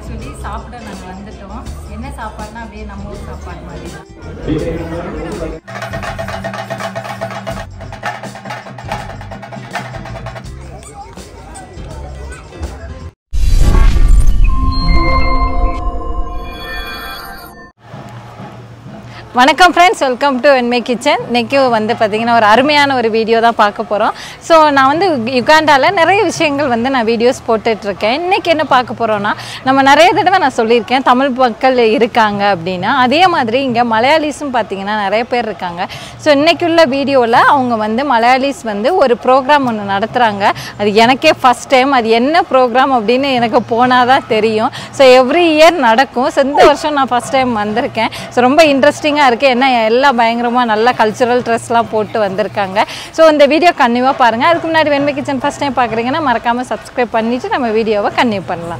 Actually சாப்பிட நாங்கள் வந்துட்டோம் என்ன சாப்பாடுனா அப்படியே நம்ம ஊர் சாப்பாடு மாதிரி தான் வணக்கம் ஃப்ரெண்ட்ஸ் வெல்கம் டு என்மே கிச்சன் இன்றைக்கி வந்து பார்த்திங்கன்னா ஒரு அருமையான ஒரு வீடியோ தான் பார்க்க போகிறோம் ஸோ நான் வந்து யுகாண்டாவில் நிறைய விஷயங்கள் வந்து நான் வீடியோஸ் போட்டுட்ருக்கேன் இன்றைக்கி என்ன பார்க்க போகிறோன்னா நம்ம நிறைய தடவை நான் சொல்லியிருக்கேன் தமிழ் மக்கள் இருக்காங்க அப்படின்னா அதே மாதிரி இங்கே மலையாளிஸும் பார்த்திங்கன்னா நிறைய பேர் இருக்காங்க ஸோ இன்றைக்குள்ள வீடியோவில் அவங்க வந்து மலையாளிஸ் வந்து ஒரு ப்ரோக்ராம் ஒன்று நடத்துகிறாங்க அது எனக்கே ஃபஸ்ட் டைம் அது என்ன ப்ரோக்ராம் அப்படின்னு எனக்கு போனால் தான் தெரியும் ஸோ எவ்ரி இயர் நடக்கும் ஸோ இந்த வருஷம் நான் ஃபஸ்ட் டைம் வந்திருக்கேன் ஸோ ரொம்ப இன்ட்ரெஸ்டிங்காக இருக்குது ஏன்னா எல்லாம் பயங்கரமாக நல்ல கல்ச்சுரல் ட்ரெஸ்லாம் போட்டு வந்திருக்காங்க ஸோ இந்த வீடியோ கன்னியூவாக பாருங்கள் அதுக்கு முன்னாடி வெண்மை கிச்சன் ஃபஸ்ட் டைம் பார்க்குறீங்கன்னா மறக்காமல் சப்ஸ்கிரைப் பண்ணிவிட்டு நம்ம வீடியோவை கன்னியூ பண்ணலாம்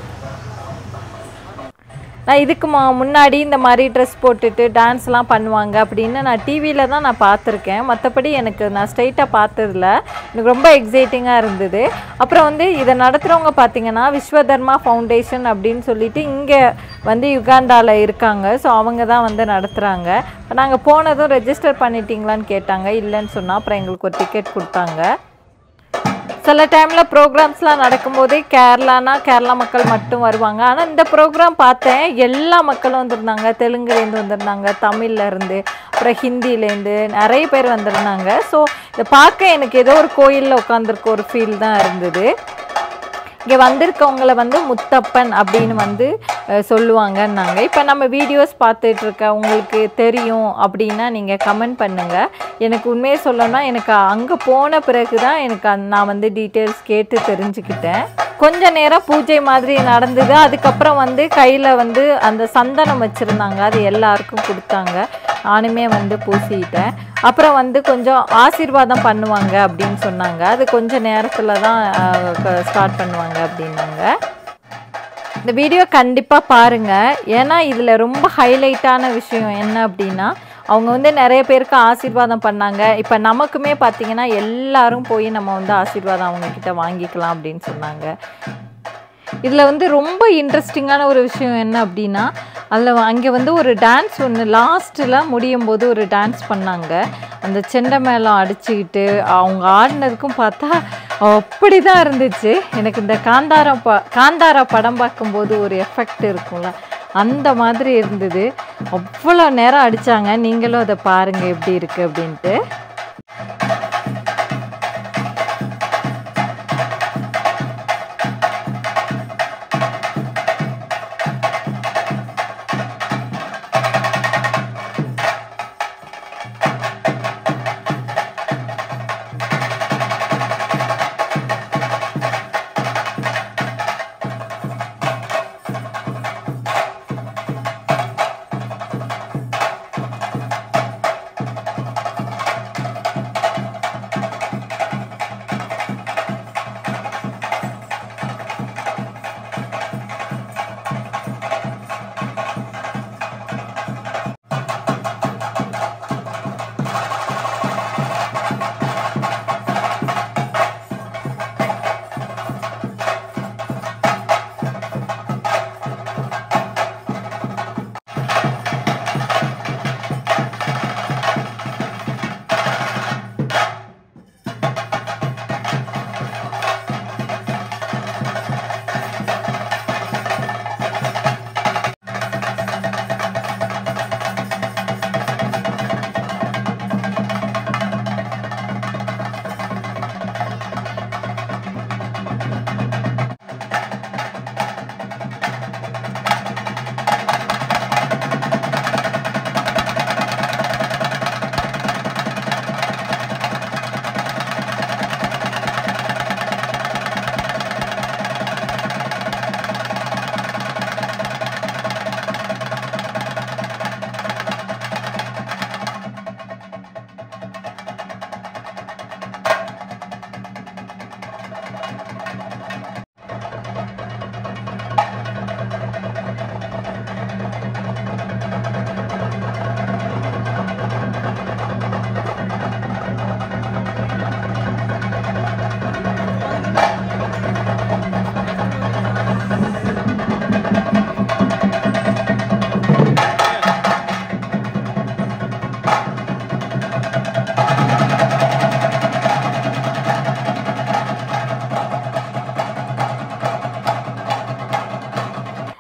நான் இதுக்கு மா முன்னாடி இந்த மாதிரி ட்ரெஸ் போட்டுட்டு டான்ஸ்லாம் பண்ணுவாங்க அப்படின்னு நான் டிவியில் தான் நான் பார்த்துருக்கேன் மற்றபடி எனக்கு நான் ஸ்ட்ரைட்டாக பார்த்ததில்ல எனக்கு ரொம்ப எக்ஸைட்டிங்காக இருந்தது அப்புறம் வந்து இதை நடத்துகிறவங்க பார்த்தீங்கன்னா விஸ்வதர்மா ஃபவுண்டேஷன் அப்படின்னு சொல்லிட்டு இங்கே வந்து யுகாண்டாவில் இருக்காங்க ஸோ அவங்க தான் வந்து நடத்துகிறாங்க நாங்கள் போனதும் ரெஜிஸ்டர் பண்ணிட்டீங்களான்னு கேட்டாங்க இல்லைன்னு சொன்னால் அப்புறம் எங்களுக்கு ஒரு டிக்கெட் கொடுத்தாங்க சில டைமில் ப்ரோக்ராம்ஸ்லாம் நடக்கும்போதே கேரளானா கேரளா மக்கள் மட்டும் வருவாங்க ஆனால் இந்த ப்ரோக்ராம் பார்த்தேன் எல்லா மக்களும் வந்திருந்தாங்க தெலுங்குலேருந்து வந்திருந்தாங்க தமிழ்லேருந்து அப்புறம் ஹிந்திலேருந்து நிறைய பேர் வந்திருந்தாங்க ஸோ இதை பார்க்க எனக்கு ஏதோ ஒரு கோயிலில் உட்காந்துருக்க ஒரு ஃபீல் தான் இருந்தது இங்கே வந்திருக்கவங்கள வந்து முத்தப்பன் அப்படின்னு வந்து அஹ், சொல்லுவாங்கன்னாங்க இப்போ நம்ம வீடியோஸ் பார்த்துட்டு இருக்க உங்களுக்கு தெரியும் அப்படின்னா நீங்கள் கமெண்ட் பண்ணுங்கள் எனக்கு உண்மையை சொல்லணும்னா எனக்கு அங்கே போன பிறகு தான் எனக்கு அந்த- நான் வந்து டீட்டெயில்ஸ் கேட்டு தெரிஞ்சுக்கிட்டேன் கொஞ்ச நேரம் பூஜை மாதிரி நடந்தது அதுக்கப்புறம் வந்து கையில் வந்து அந்த சந்தனம் வச்சுருந்தாங்க அது எல்லாருக்கும் கொடுத்தாங்க நானுமே வந்து பூசிக்கிட்டேன் அப்புறம் வந்து கொஞ்சம் ஆசீர்வாதம் பண்ணுவாங்க அப்படின்னு சொன்னாங்க அது கொஞ்ச நேரத்தில் தான் ஸ்டார்ட் பண்ணுவாங்க அப்படின்னாங்க இந்த வீடியோ கண்டிப்பாக பாருங்கள் ஏன்னா இதில் ரொம்ப ஹைலைட்டான விஷயம் என்ன அப்படின்னா அவங்க வந்து நிறைய பேருக்கு ஆசீர்வாதம் பண்ணாங்க இப்போ நமக்குமே பார்த்தீங்கன்னா எல்லாரும் போய் நம்ம வந்து ஆசீர்வாதம் அவங்கக்கிட்ட வாங்கிக்கலாம் அப்படின்னு சொன்னாங்க இதில் வந்து ரொம்ப இன்ட்ரெஸ்டிங்கான ஒரு விஷயம் என்ன அப்படின்னா அதில் அங்கே வந்து ஒரு டான்ஸ் ஒன்று லாஸ்ட்டில் முடியும் போது ஒரு டான்ஸ் பண்ணாங்க அந்த செண்டை மேளம் அடிச்சுக்கிட்டு அவங்க ஆடினதுக்கும் பார்த்தா அப்படி தான் இருந்துச்சு எனக்கு இந்த காந்தாரா ப காந்தாரா படம் பார்க்கும்போது ஒரு எஃபெக்ட் இருக்கும்ல அந்த மாதிரி இருந்தது அவ்வளோ நேரம் அடித்தாங்க நீங்களும் அதை பாருங்கள் எப்படி இருக்குது அப்படின்ட்டு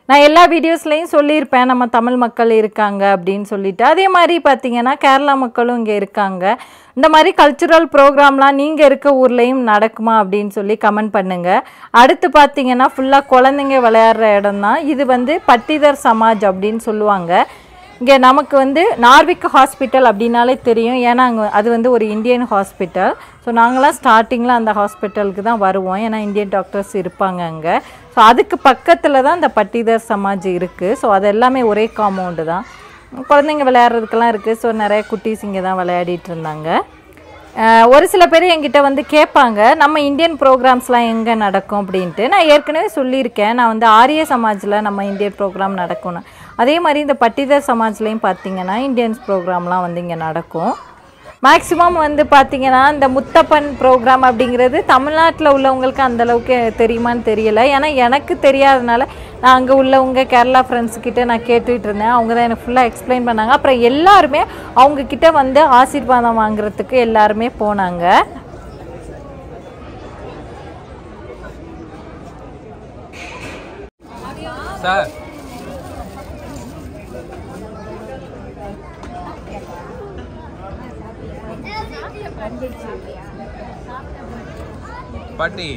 நான் எல்லா வீடியோஸ்லையும் சொல்லியிருப்பேன் நம்ம தமிழ் மக்கள் இருக்காங்க அப்படின்னு சொல்லிட்டு அதே மாதிரி பார்த்தீங்கன்னா கேரளா மக்களும் இங்கே இருக்காங்க இந்த மாதிரி கல்ச்சுரல் ப்ரோக்ராம்லாம் நீங்கள் இருக்க ஊர்லேயும் நடக்குமா அப்படின்னு சொல்லி கமெண்ட் பண்ணுங்கள் அடுத்து பார்த்தீங்கன்னா ஃபுல்லாக குழந்தைங்க விளையாடுற இடம் தான் இது வந்து பட்டிதர் சமாஜ் அப்படின்னு சொல்லுவாங்க இங்கே நமக்கு வந்து நார்விக் ஹாஸ்பிட்டல் அப்படின்னாலே தெரியும் ஏன்னா அங்கே அது வந்து ஒரு இந்தியன் ஹாஸ்பிட்டல் ஸோ நாங்களாம் ஸ்டார்டிங்கில் அந்த ஹாஸ்பிட்டலுக்கு தான் வருவோம் ஏன்னா இந்தியன் டாக்டர்ஸ் இருப்பாங்க அங்கே ஸோ அதுக்கு பக்கத்தில் தான் இந்த பட்டிதர் சமாஜ் இருக்குது ஸோ அது எல்லாமே ஒரே காம்பவுண்டு தான் குழந்தைங்க விளையாடுறதுக்கெல்லாம் இருக்குது ஸோ நிறைய குட்டீஸ் இங்கே தான் விளையாடிட்டு இருந்தாங்க அஹ் ஒரு சில பேர் என்கிட்ட வந்து கேட்பாங்க நம்ம இந்தியன் ப்ரோக்ராம்ஸ்லாம் எங்கே நடக்கும் அப்படின்ட்டு நான் ஏற்கனவே சொல்லியிருக்கேன் நான் வந்து ஆரிய சமாஜில் நம்ம இந்தியன் ப்ரோக்ராம் நடக்கும்னு அதே மாதிரி இந்த பட்டிதர் சமாஜ்லேயும் பார்த்தீங்கன்னா இந்தியன்ஸ் ப்ரோக்ராம்லாம் வந்து இங்கே நடக்கும் மேக்ஸிமம் வந்து பார்த்தீங்கன்னா இந்த முத்தப்பன் ப்ரோக்ராம் அப்படிங்கிறது தமிழ்நாட்டில் உள்ளவங்களுக்கு அந்த அளவுக்கு தெரியுமான்னு தெரியல ஏன்னா எனக்கு தெரியாதனால நான் அங்கே உள்ளவங்க கேரளா ஃப்ரெண்ட்ஸ் கிட்ட நான் கேட்டுட்டு இருந்தேன் அவங்க தான் எனக்கு ஃபுல்லாக எக்ஸ்பிளைன் பண்ணாங்க அப்புறம் எல்லாருமே அவங்க கிட்ட வந்து ஆசீர்வாதம் வாங்குறதுக்கு எல்லாருமே போனாங்க சார் பாட்டி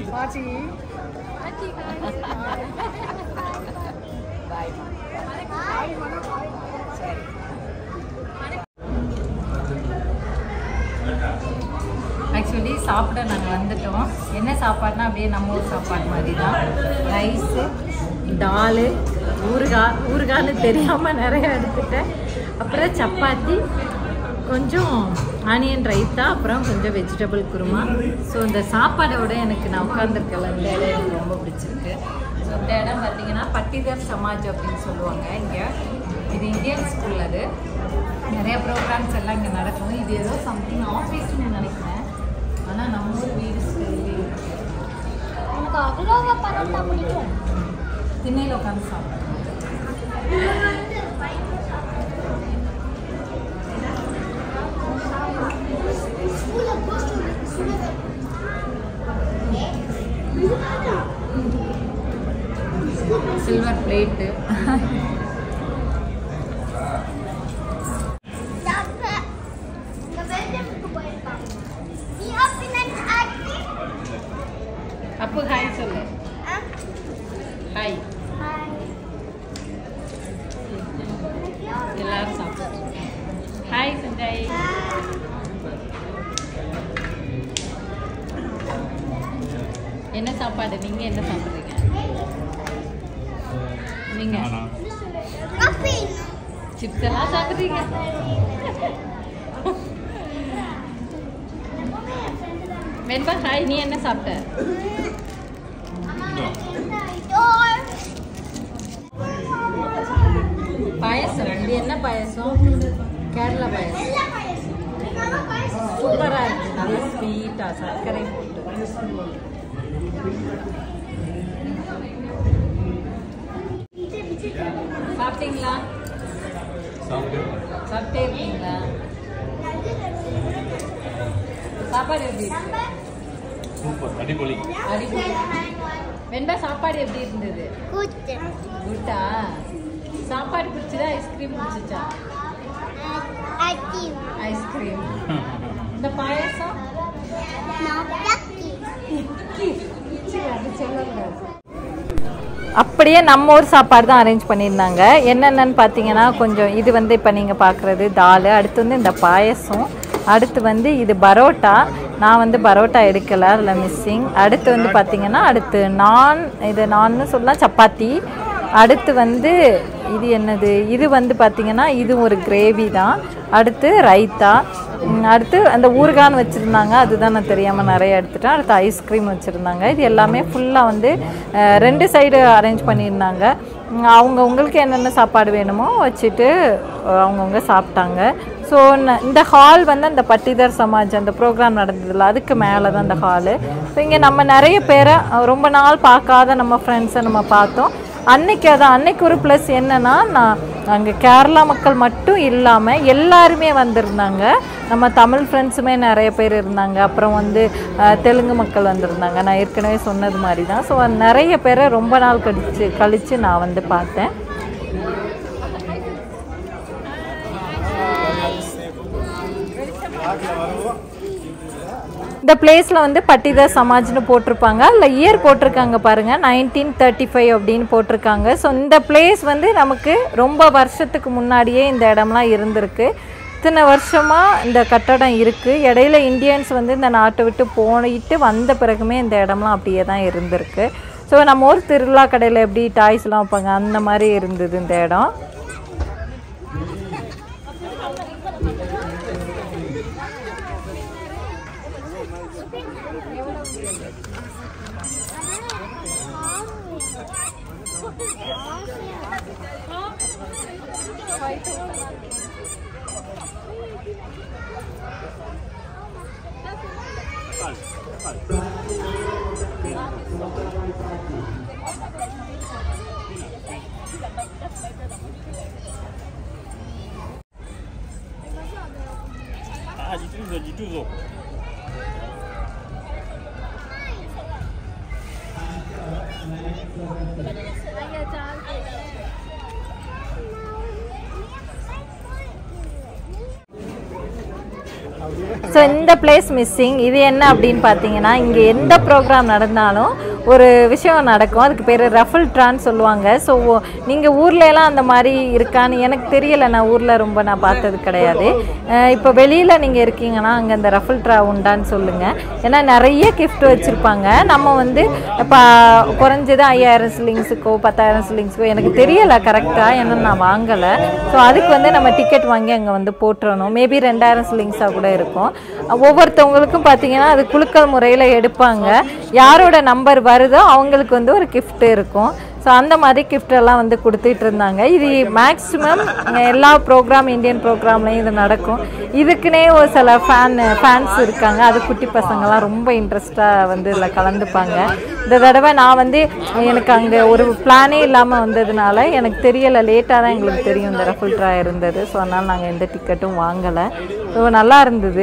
ஆக்சுவலி சாப்பிட நாங்கள் வந்துட்டோம் என்ன சாப்பாடுனா அப்படியே நம்ம ஊர் சாப்பாடு மாதிரி தான் ரைஸு டாலு ஊறுகாய் ஊறுகான்னு தெரியாமல் நிறைய எடுத்துட்டேன் அப்புறம் சப்பாத்தி கொஞ்சம் ஆனியன் ரைத்தா அப்புறம் கொஞ்சம் வெஜிடபிள் குருமா ஸோ இந்த சாப்பாடோட எனக்கு நான் உட்காந்துருக்கல இந்த இடம் எனக்கு ரொம்ப பிடிச்சிருக்கு ஸோ இந்த இடம் பார்த்தீங்கன்னா பட்டிதர் சமாஜ் அப்படின்னு சொல்லுவாங்க இங்கே இது இந்தியன் ஸ்கூல் அது நிறைய ப்ரோக்ராம்ஸ் எல்லாம் இங்கே நடக்கும் இது ஏதோ சம்திங் ஆஃபீஸ்னு நினைக்கிறேன் ஆனால் நம்ம ஊர் வீடு ஸ்டைலே இருக்கு எனக்கு அவ்வளோவா பரோட்டா பிடிக்கும் திண்ணையில் உட்காந்து சாப்பிடுவோம் சில்வர் பிளேட்டு டாக்டர் இந்த பெல்ஜியமுக்கு போயிருக்காங்க நீ ஹாப்பினஸ் ஆக்டி அப்போ ஹாய் சொல்லு ஹாய் எல்லாரும் சாப்பிடுவோம் ஹாய் சஞ்சய் என்ன சாப்பாடு நீங்க என்ன சாப்பிடுறீங்க நீங்க காஃபி சிப்ஸ் எல்லாம் சாப்பிடுறீங்க வெண்பா ஹாய் நீ என்ன சாப்பிட்ட பாயசம் இது என்ன பாயசம் கேரளா பாயசம் சூப்பராக இருக்கு நல்ல ஸ்வீட்டாக சர்க்கரை போட்டு சாப்பிட்டீங்களா சாப்பிட்டே இருக்கீங்களா சாப்பாடு எப்படி இருக்கு சூப்பர் அடிப்பொலி அடிப்பொலி வெண்பா சாப்பாடு எப்படி இருந்தது கூத்து குட்டா சாப்பாடு பிடிச்சதா ஐஸ்கிரீம் பிடிச்சிச்சா அட்டி ஐஸ்கிரீம் இந்த பாயாசம் அப்படியே நம்ம ஊர் சாப்பாடு தான் அரேஞ்ச் பண்ணியிருந்தாங்க என்னென்னு பார்த்தீங்கன்னா கொஞ்சம் இது வந்து இப்போ நீங்கள் பார்க்குறது தால் அடுத்து வந்து இந்த பாயசம் அடுத்து வந்து இது பரோட்டா நான் வந்து பரோட்டா எடுக்கலை அதில் மிஸ்ஸிங் அடுத்து வந்து பார்த்தீங்கன்னா அடுத்து நான் இது நான்னு சொல்லலாம் சப்பாத்தி அடுத்து வந்து இது என்னது இது வந்து பார்த்தீங்கன்னா இது ஒரு கிரேவி தான் அடுத்து ரைத்தா ம், அடுத்து அந்த ஊறுகான்னு வச்சுருந்தாங்க அதுதான் நான் தெரியாமல் நிறைய எடுத்துட்டேன் அடுத்து ஐஸ்கிரீம் வச்சுருந்தாங்க இது எல்லாமே ஃபுல்லாக வந்து அஹ், ரெண்டு சைடு அரேஞ்ச் பண்ணியிருந்தாங்க ம், அவங்க உங்களுக்கு என்னென்ன சாப்பாடு வேணுமோ வச்சுட்டு அஹ், அவங்கவுங்க சாப்பிட்டாங்க ஸோ இந்த ஹால் வந்து அந்த பட்டிதர் சமாஜ் அந்த ப்ரோக்ராம் நடந்ததில்ல அதுக்கு மேலே தான் அந்த ஹாலு ஸோ இங்கே நம்ம நிறைய பேரை அஹ், ரொம்ப நாள் பார்க்காத நம்ம ஃப்ரெண்ட்ஸை நம்ம பார்த்தோம் அன்னைக்கு அதான் அன்னைக்கு ஒரு ப்ளஸ் என்னன்னா நான் அங்கே கேரளா மக்கள் மட்டும் இல்லாமல் எல்லாருமே வந்திருந்தாங்க நம்ம தமிழ் ஃப்ரெண்ட்ஸுமே நிறைய பேர் இருந்தாங்க அப்புறம் வந்து அஹ், தெலுங்கு மக்கள் வந்திருந்தாங்க நான் ஏற்கனவே சொன்னது மாதிரி தான் ஸோ நிறைய பேரை ரொம்ப நாள் கழிச்சு கழித்து நான் வந்து பார்த்தேன் இந்த பிளேஸில் வந்து பட்டிதார் சமாஜ்னு போட்டிருப்பாங்க இல்லை இயர் போட்டிருக்காங்க பாருங்க நைன்டீன் தேர்ட்டி ஃபைவ் அப்படின்னு போட்டிருக்காங்க ஸோ இந்த பிளேஸ் வந்து நமக்கு ரொம்ப வருஷத்துக்கு முன்னாடியே இந்த இடம்லாம் இருந்திருக்கு இத்தனை வருஷமாக இந்த கட்டடம் இருக்குது இடையில இந்தியன்ஸ் வந்து இந்த நாட்டை விட்டு போயிட்டு வந்த பிறகுமே இந்த இடம்லாம் அப்படியே தான் இருந்திருக்கு ஸோ நம்ம ஊர் திருவிழா கடையில் எப்படி டாய்ஸ்லாம் வைப்பாங்க அந்த மாதிரி இருந்தது இந்த இடம் Ah, jitu zo, jitu zo. So இந்த பிளேஸ் மிஸ்ஸிங் இது என்ன அப்படின்னு பார்த்தீங்கன்னா இங்கே எந்த ப்ரோக்ராம் நடந்தாலும் ஒரு விஷயம் நடக்கும் அதுக்கு பேர் ரஃபல் ட்ரான் சொல்லுவாங்க ஸோ நீங்கள் ஊர்ல எல்லாம் அந்த மாதிரி இருக்கான்னு எனக்கு தெரியல நான் ஊரில் ரொம்ப நான் பார்த்தது கிடையாது அஹ் இப்போ வெளியில் நீங்கள் இருக்கீங்கன்னா அங்கே இந்த ரஃபல் ட்ரா உண்டான்னு சொல்லுங்கள் ஏன்னா நிறைய கிஃப்ட் வச்சுருப்பாங்க நம்ம வந்து இப்போ குறைஞ்சது ஐயாயிரம் சில்லிங்ஸுக்கோ பத்தாயிரம் சில்லிங்ஸுக்கோ எனக்கு தெரியலை கரெக்டாக ஏன்னா நான் வாங்கலை ஸோ அதுக்கு வந்து நம்ம டிக்கெட் வாங்கி அங்கே வந்து போட்டுறணும் மேபி ரெண்டாயிரம் சில்லிங்ஸாக கூட இருக்கும் ஒவ்வொருத்தவங்களுக்கும் பார்த்தீங்கன்னா அது குலுக்கல் முறையில் எடுப்பாங்க யாரோட நம்பர் வருதோ அவங்களுக்கு வந்து ஒரு gift இருக்கும் ஸோ அந்த மாதிரி gift எல்லாம் வந்து கொடுத்துட்டு இருந்தாங்க இது மேக்ஸிமம் எல்லா ப்ரோக்ராம் இந்தியன் ப்ரோக்ராம்லையும் இது நடக்கும் இதுக்குன்னே ஒரு சில ஃபேன் ஃபேன்ஸ் இருக்காங்க அது குட்டி பசங்கள்லாம் ரொம்ப இன்ட்ரெஸ்டாக வந்து இதில் கலந்துப்பாங்க இந்த தடவை நான் வந்து எனக்கு அங்கே ஒரு பிளானே இல்லாமல் வந்ததுனால எனக்கு தெரியலை லேட்டாக தான் எங்களுக்கு தெரியும் இந்த ரஃபுல் ட்ரா இருந்தது ஸோ அதனால் நாங்கள் எந்த டிக்கெட்டும் வாங்கலை ஸோ நல்லா இருந்தது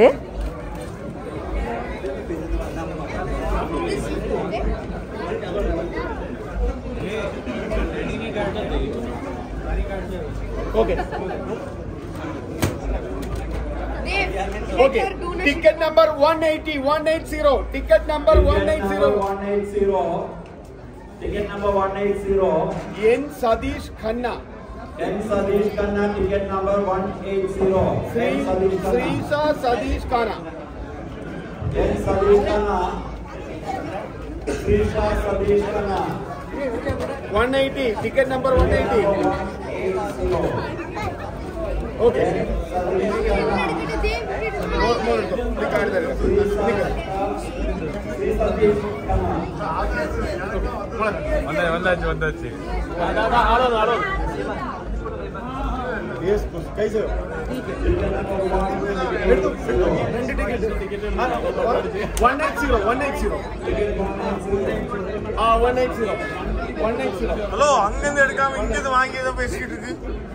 Okay. Ticket number 180, 180. Ticket number 180. 180. Ticket number 180. N. Sadish Khanna. N. Sadish Khanna, ticket number 180. Sri, N. Sadish Khanna. Srisa Sadish Khanna. N. Sadish Khanna. Srisha Sadish Khanna. 180. Ticket number 180. Okay. More, more. Click out there. Click. Sri Sadish Khanna. வந்தாச்சு வந்தாச்சு வந்தாச்சு Yes, boss. कैसे हो? எடுத்து, ரெண்டு ticket. ஆ, one eight zero, one eight zero. ஆ, one eight zero. One eight zero. Hello அங்கிருந்து எடுக்காம இங்கிருந்து வாங்கி ஏதோ பேசிக்கிட்டு இருக்கு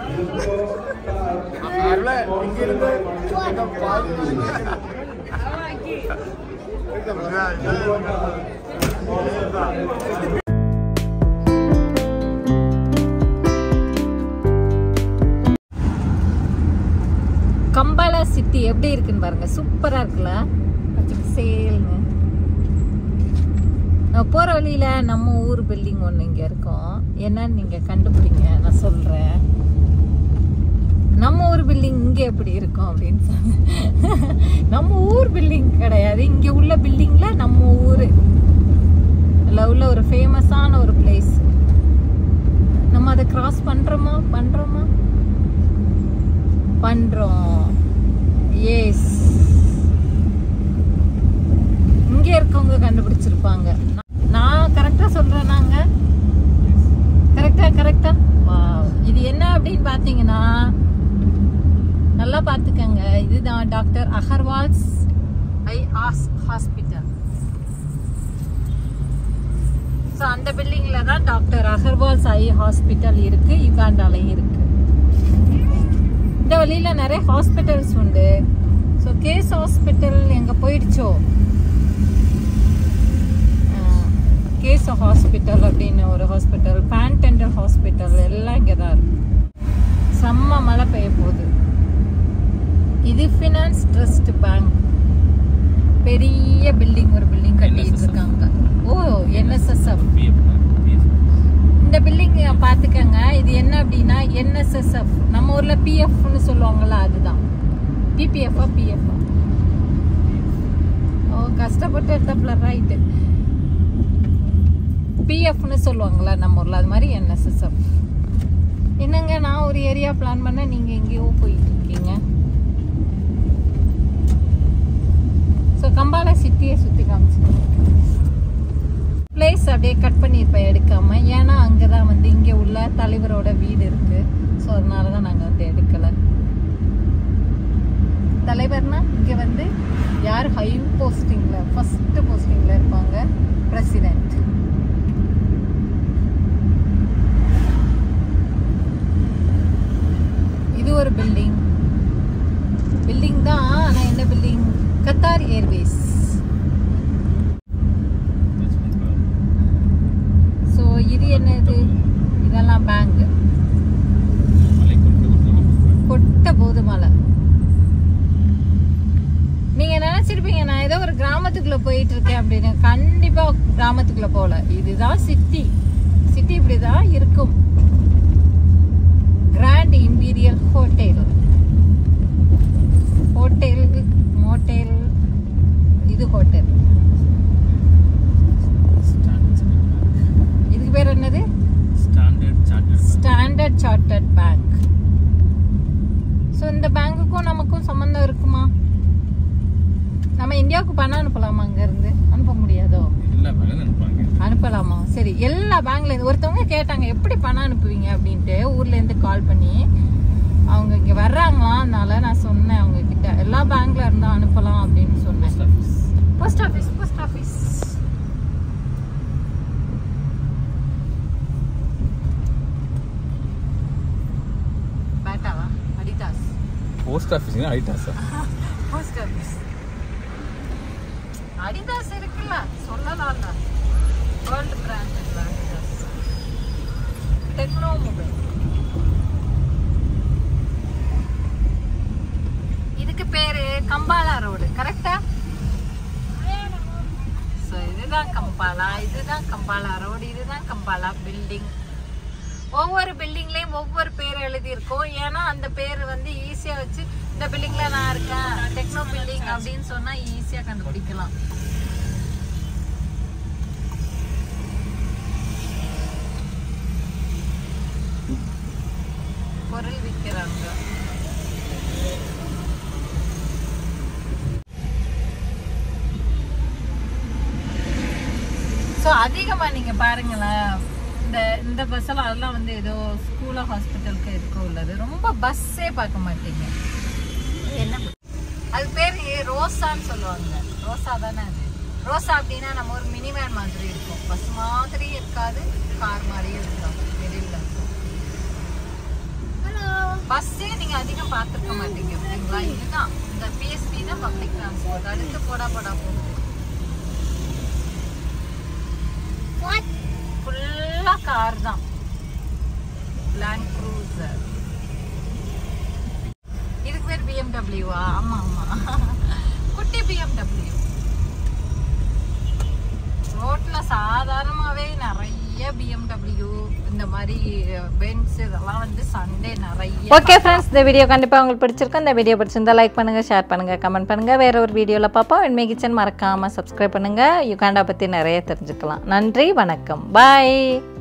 அருள, இங்கிருந்து எங்க பாதி- கம்பாலா சிட்டி எப்படி இருக்குன்னு பாருங்க சூப்பரா இருக்குல்ல பச்சை சேல்னு நான் போற வழியில நம்ம ஊர் பில்டிங் ஒன்று இங்க இருக்கும் என்னன்னு நீங்க கண்டுபிடிங்க நான் சொல்றேன் நம்ம ஊர் பில்டிங் இங்க எப்படி இருக்கும் அப்படின்னு சொன்னேன் நம்ம ஊர் பில்டிங் கிடையாது இங்க உள்ள பில்டிங்ல நம்ம ஊரு அதில் உள்ள ஒரு ஃபேமஸான ஒரு பிளேஸ் நம்ம அதை கிராஸ் பண்றோமா பண்றோமா பண்றோம் எஸ் இங்க இருக்கவங்க கண்டுபிடிச்சிருப்பாங்க நான் கரெக்டா சொல்றேன் நாங்க கரெக்டா கரெக்டா இது என்ன அப்படின்னு பாத்தீங்கன்னா நல்லா பாத்துக்கங்க இதுதான் டாக்டர் அகர்வால்ஸ் ஐ ஆஸ் ஹாஸ்பிட்டல் ஸோ ஸோ அந்த பில்டிங்கில் தான் டாக்டர் அகர்வால் சாய் ஹாஸ்பிட்டல் இருக்கு யுகாண்டாலையும் இருக்கு இந்த வழியில் நிறைய ஹாஸ்பிட்டல்ஸ் உண்டு ஸோ கேஸ் ஹாஸ்பிட்டல் எங்கே போயிடுச்சோ கேஸ் ஹாஸ்பிட்டல் அப்படின்னு ஒரு ஹாஸ்பிட்டல் பேன்டெண்டல் ஹாஸ்பிட்டல் எல்லாம் இங்கே தான் இருக்கு செம்ம மழை பெய்ய போகுது இது ஃபினான்ஸ் ட்ரஸ்ட் பேங்க் பெரிய பில்டிங் ஒரு பில்டிங் கட்டிட்டு இருக்காங்க ஓ என்எஸ்எஸ்எஃப் இந்த பில்டிங் பார்த்துக்கங்க இது என்ன அப்படின்னா என்எஸ்எஸ்எஃப் நம்ம ஊர்ல பிஎஃப்னு சொல்லுவாங்கல்ல அதுதான் பிபிஎஃப்ஆ பிஎஃப்ஆ ஓ கஷ்டப்பட்டு எடுத்தப்பல ரைட்டு பிஎஃப்னு சொல்லுவாங்கல்ல நம்ம ஊர்ல அது மாதிரி என்எஸ்எஸ்எஃப் என்னங்க நான் ஒரு ஏரியா பிளான் பண்ண நீங்க எங்கேயோ போயிட்டு இருக்கீங்க ஸோ கம்பால சிட்டியை சுற்றி காமிச்சிருக்கேன் பிளேஸ் அப்படியே கட் பண்ணியிருப்பேன் எடுக்காம ஏன்னா அங்கே தான் வந்து இங்கே உள்ள தலைவரோட வீடு இருக்கு ஸோ அதனால தான் நாங்கள் வந்து எடுக்கலை தலைவர்னா இங்கே வந்து யார் ஹை போஸ்டிங்கில் ஃபர்ஸ்ட் போஸ்டிங்கில் இருப்பாங்க பிரசிடென்ட் இது ஒரு பில்டிங் பில்டிங் தான் ஆனால் என்ன பில்டிங் கத்தார் ஏர்வேஸ் ஸோ இது என்னது இதெல்லாம் பேங்க் கொட்ட போது மழை நீங்க நினைச்சிருப்பீங்க நான் ஏதோ ஒரு கிராமத்துக்குள்ள போயிட்டு இருக்கேன் அப்படின்னு கண்டிப்பா கிராமத்துக்குள்ள போல இதுதான் சிட்டி சிட்டி இப்படிதான் இருக்கும் grand imperial hotel hotel motel இது ஹோட்டல் இதுக்கு பேர் என்னது ஸ்டாண்டர்ட் சார்ட்டர்ட் பேங்க் ஸோ இந்த பேங்க்குக்கும் நமக்கும் சம்மந்தம் இருக்குமா நம்ம இந்தியாவுக்கு பணம் அனுப்பலாமா அங்க இருந்து அனுப்ப முடியாதோ அனுப்பலாமா சரி எல்லா பேங்க்ல இருந்து ஒருத்தவங்க கேட்டாங்க எப்படி பணம் அனுப்புவீங்க அப்படின்ட்டு ஊர்ல இருந்து கால் பண்ணி அவங்க இங்க வர்றாங்களாம் அதனால நான் சொன்னேன் அவங்க கிட்ட எல்லா பேங்க்ல இருந்தா அனுப்பலாம் அப்படின்னு சொன்னேன் போஸ்ட் ஆஃபீஸ் போஸ்ட் ஆஃபீஸ் பேட்டாவா அடிதாஸ் போஸ்ட் ஆஃபீஸ் ஐட்டாஸா போஸ்ட் ஆஃபீஸ் அடிதாஸ் இருக்குல்ல சொல்லலாம்ல வேர்ல்டு பிராண்ட் இல்ல அடிதாஸ் டெக்னோ மொபைல் இதுக்கு பேரு கம்பாலா ரோடு கரெக்டா ஸோ இதுதான் கம்பாலா இதுதான் கம்பாலா ரோடு இதுதான் கம்பாலா பில்டிங் ஒவ்வொரு பில்டிங்லயும் ஒவ்வொரு பேர் எழுதியிருக்கோம் ஏன்னா அந்த பேர் வந்து ஈஸியா வச்சு இந்த பில்டிங்ல நான் இருக்கேன் டெக்னோ பில்டிங் அப்படின்னு சொன்னா ஈஸியா கண்டுபிடிக்கலாம் பொருள் விற்கிறாங்க ஸோ அதிகமாக நீங்கள் பாருங்களேன் இந்த இந்த பஸ்ஸெல்லாம் அதெல்லாம் வந்து ஏதோ ஸ்கூலோ ஹாஸ்பிட்டலுக்கு இருக்கோ உள்ளது ரொம்ப பஸ்ஸே பார்க்க மாட்டீங்க என்ன bus? அது பேர் ரோசான்னு சொல்லுவாங்க ரோசா தானே அது ரோசா அப்படின்னா நம்ம ஒரு மினி வேன் மாதிரி இருக்கும் பஸ் மாதிரி இருக்காது கார் மாதிரியும் இருக்காது வெளியில் இருக்கும் பஸ்ஸே நீங்க அதிகம் பார்த்துருக்க மாட்டீங்க ஓகேங்களா இதுதான் இந்த பிஎஸ்பி தான் பப்ளிக் டிரான்ஸ்போர்ட் அடுத்து போடா போடா போகுது ஃபுல்லா கார் தான் லேண்ட் க்ரூசர் இதுக்கு பேர் பிஎம்டபிள்யூவா ஆமா ஆமா குட்டி பிஎம்டபிள்யூ ரோட்ல சாதாரணமாவே நிறைய பிஎம்டபிள்யூ இந்த மாதிரி பென்ஸ் இதெல்லாம் வந்து சண்டே நிறைய ஓகே ஃப்ரெண்ட்ஸ் இந்த வீடியோ கண்டிப்பாக உங்களுக்கு பிடிச்சிருக்கும் இந்த வீடியோ பிடிச்சிருந்தா லைக் பண்ணுங்கள் ஷேர் பண்ணுங்கள் கமெண்ட் பண்ணுங்கள் வேற ஒரு வீடியோவில் பார்ப்போம் வெண்மை கிச்சன் மறக்காமல் சப்ஸ்கிரைப் பண்ணுங்கள் யுகாண்டா பற்றி நிறைய தெரிஞ்சுக்கலாம் நன்றி வணக்கம் பாய்